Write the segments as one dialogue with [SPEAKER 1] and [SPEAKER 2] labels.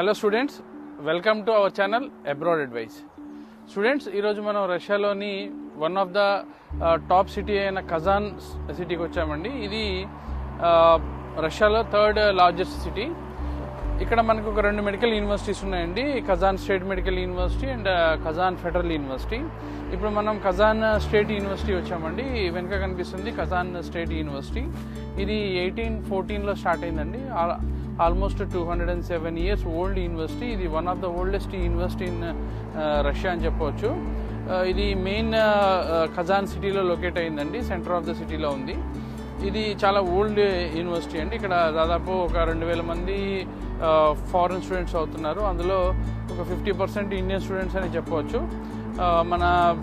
[SPEAKER 1] hello students welcome to our channel abroad advice students ఈరోజు మనం రష్యాలోని one of the top city అయిన Kazan సిటీకి వచ్చామండి ఇది ఆ, రష్యాలో థర్డ్ లార్జెస్ట్ సిటీ ఇక్కడ మనకు ఒక రెండు మెడికల్ యూనివర్సిటీస్ ఉన్నాయండి Kazan State Medical University and Kazan Federal University ఇప్పుడు మనం కజాన్ స్టేట్ యూనివర్సిటీ వచ్చామండి వెనుక కనిపిస్తుంది కజాన్ స్టేట్ యూనివర్సిటీ ఇది ఎయిటీన్ ఫోర్టీన్లో స్టార్ట్ అయిందండి almost two hundred and seven years old university ఇది one of the oldest university in Russia అని చెప్పవచ్చు Uh, ఇది మెయిన్ ఖజాన్ సిటీలో లొకేట్ అయిందండి సెంటర్ ఆఫ్ ద సిటీలో ఉంది ఇది చాలా ఓల్డ్ యూనివర్సిటీ అండి ఇక్కడ దాదాపు ఒక రెండు వేల మంది ఫారెన్ స్టూడెంట్స్ అవుతున్నారు అందులో ఒక ఫిఫ్టీ పర్సెంట్ ఇండియన్ స్టూడెంట్స్ అని చెప్పవచ్చు ఆ, మన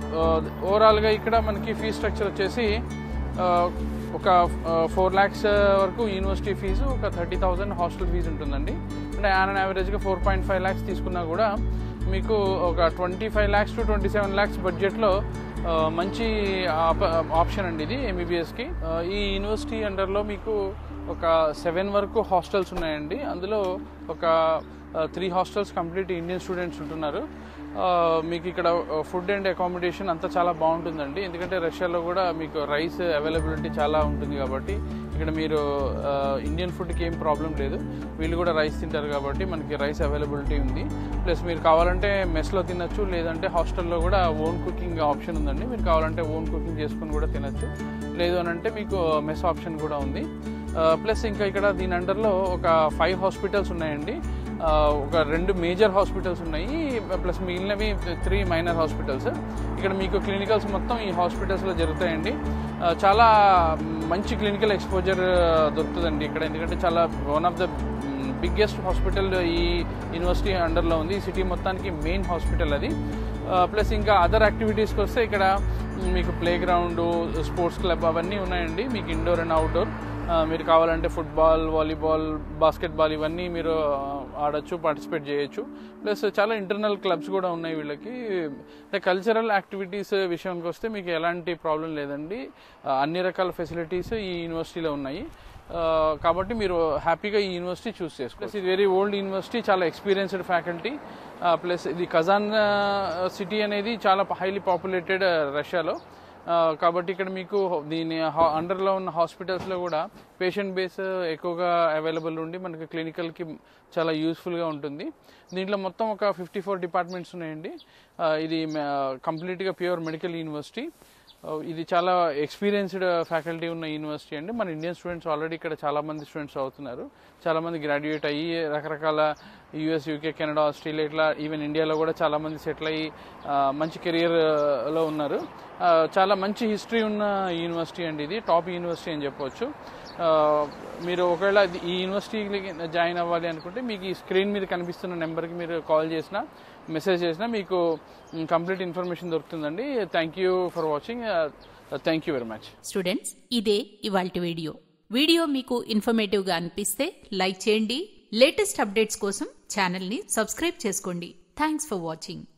[SPEAKER 1] ఓవరాల్గా ఇక్కడ మనకి ఫీ స్ట్రక్చర్ వచ్చేసి ఆ, ఒక ఫోర్ ల్యాక్స్ వరకు యూనివర్సిటీ ఫీజు ఒక థర్టీ థౌజండ్ హాస్టల్ ఫీజు ఉంటుందండి అంటే యాన్ యావరేజ్గా ఫోర్ పాయింట్ ఫైవ్ ల్యాక్స్ తీసుకున్నా కూడా మీకు ఒక twenty five lakhs to twenty seven lakhs బడ్జెట్లో ఆ, మంచి ఆప- ఆప్షన్ అండి ఇది ఎంబీబీఎస్కి ఈ యూనివర్సిటీ అండర్లో మీకు ఒక సెవెన్ వరకు హాస్టల్స్ ఉన్నాయండి అందులో ఒక three hostels complete Indian students ఉంటున్నారు ఆ, మీకు ఇక్కడ ఫుడ్ అండ్ అకామిడేషన్ అంతా చాలా బాగుంటుందండి ఎందుకంటే రష్యాలో కూడా మీకు రైస్ అవైలబిలిటీ చాలా ఉంటుంది కాబట్టి ఇక్కడ మీరు ఆ, ఇండియన్ ఫుడ్కి ఏం ప్రాబ్లం లేదు వీళ్ళు కూడా రైస్ తింటారు కాబట్టి మనకి రైస్ అవైలబిలిటీ ఉంది ప్లస్ మీరు కావాలంటే మెస్లో తినచ్చు లేదంటే హాస్టల్లో కూడా ఓన్ కుకింగ్ ఆప్షన్ ఉందండి మీరు కావాలంటే ఓన్ కుకింగ్ చేసుకుని కూడా తినచ్చు లేదు అని అంటే మీకు మెస్ ఆప్షన్ కూడా ఉంది ప్లస్ ఇంకా ఇక్కడ దీని అండర్లో ఒక ఫైవ్ హాస్పిటల్స్ ఉన్నాయండి ఆ, ఒక రెండు మేజర్ హాస్పిటల్స్ ఉన్నాయి ప్లస్ మిగిలినవి త్రీ మైనర్ హాస్పిటల్స్ ఇక్కడ మీకు క్లినికల్స్ మొత్తం ఈ హాస్పిటల్స్లో జరుగుతాయండి ఆ, చాలా మంచి క్లినికల్ ఎక్స్పోజర్ దొరుకుతుందండి ఇక్కడ ఎందుకంటే చాలా one of the biggest hospital ఈ యూనివర్సిటీ అండర్లో ఉంది ఈ సిటీ మొత్తానికి మెయిన్ హాస్పిటల్ అది ప్లస్ ఇంకా అదర్ యాక్టివిటీస్కి వస్తే ఇక్కడ మ్, మీకు ప్లే గ్రౌండ్ స్పోర్ట్స్ క్లబ్ అవన్నీ ఉన్నాయండి మీకు ఇండోర్ అండ్ అవుట్డోర్ మీరు కావాలంటే ఫుట్బాల్ వాలీబాల్ బాస్కెట్బాల్ ఇవన్నీ మీరు ఆ, ఆడొచ్చు పార్టిసిపేట్ చేయొచ్చు ప్లస్ చాలా ఇంటర్నల్ క్లబ్స్ కూడా ఉన్నాయి వీళ్ళకి కల్చరల్ యాక్టివిటీస్ విషయానికి వస్తే మీకు ఎలాంటి ప్రాబ్లం లేదండి ఆ, అన్ని రకాల ఫెసిలిటీస్ ఈ యూనివర్సిటీలో ఉన్నాయి ఆ, కాబట్టి మీరు హ్యాపీగా ఈ యూనివర్సిటీ చూస్ చేసుకోవచ్చు ప్లస్ ఇది వెరీ ఓల్డ్ యూనివర్సిటీ చాలా ఎక్స్పీరియన్స్డ్ ఫ్యాకల్టీ ప్లస్ ఇది కజాన్ సిటీ అనేది చాలా హైలీ పాపులేటెడ్ రష్యాలో ఆ, కాబట్టి ఇక్కడ మీకు దీని అండర్లో ఉన్న హాస్పిటల్స్లో కూడా పేషెంట్ బేస్ ఎక్కువగా అవైలబుల్ ఉండి మనకి క్లినికల్కి చాలా యూస్ఫుల్గా ఉంటుంది దీంట్లో మొత్తం ఒక ఫిఫ్టీ ఫోర్ డిపార్ట్మెంట్స్ ఉన్నాయండి ఆ, ఇది కంప్లీట్గా ప్యూర్ మెడికల్ యూనివర్సిటీ ఆ, ఇది చాలా ఎక్స్పీరియన్స్డ్ ఫ్యాకల్టీ ఉన్న యూనివర్సిటీ అండి మన ఇండియన్ స్టూడెంట్స్ ఆల్రెడీ ఇక్కడ చాలా మంది స్టూడెంట్స్ అవుతున్నారు చాలా మంది గ్రాడ్యుయేట్ అయ్యి రకరకాల యూఎస్ యూకే కెనడా ఆస్ట్రేలియా ఇట్లా ఈవెన్ ఇండియాలో కూడా చాలా మంది సెటిల్ అయ్యి ఆ, మంచి కెరియర్ లో ఉన్నారు ఆ, చాలా మంచి హిస్టరీ ఉన్న యూనివర్సిటీ అండి ఇది టాప్ యూనివర్సిటీ అని చెప్పవచ్చు ఆ, మీరు ఒకవేళ ఇది- ఈ యూనివర్సిటీకి జాయిన్ అవ్వాలి అనుకుంటే మీకు ఈ స్క్రీన్ మీద కనిపిస్తున్న నెంబర్కి మీరు కాల్ చేసినా మెసేజ్ చేసినా మీకు కంప్లీట్ ఇన్ఫర్మేషన్ దొరుకుతుందండి thank you for watching thank you very much
[SPEAKER 2] students ఇదే ఇవాల్టి వీడియో వీడియో మీకు ఇన్ఫర్మేటివ్గా అనిపిస్తే లైక్ చేయండి లేటెస్ట్ అప్డేట్స్ కోసం ఛానల్ని సబ్స్క్రైబ్ చేసుకోండి థ్యాంక్స్ ఫర్ వాచింగ్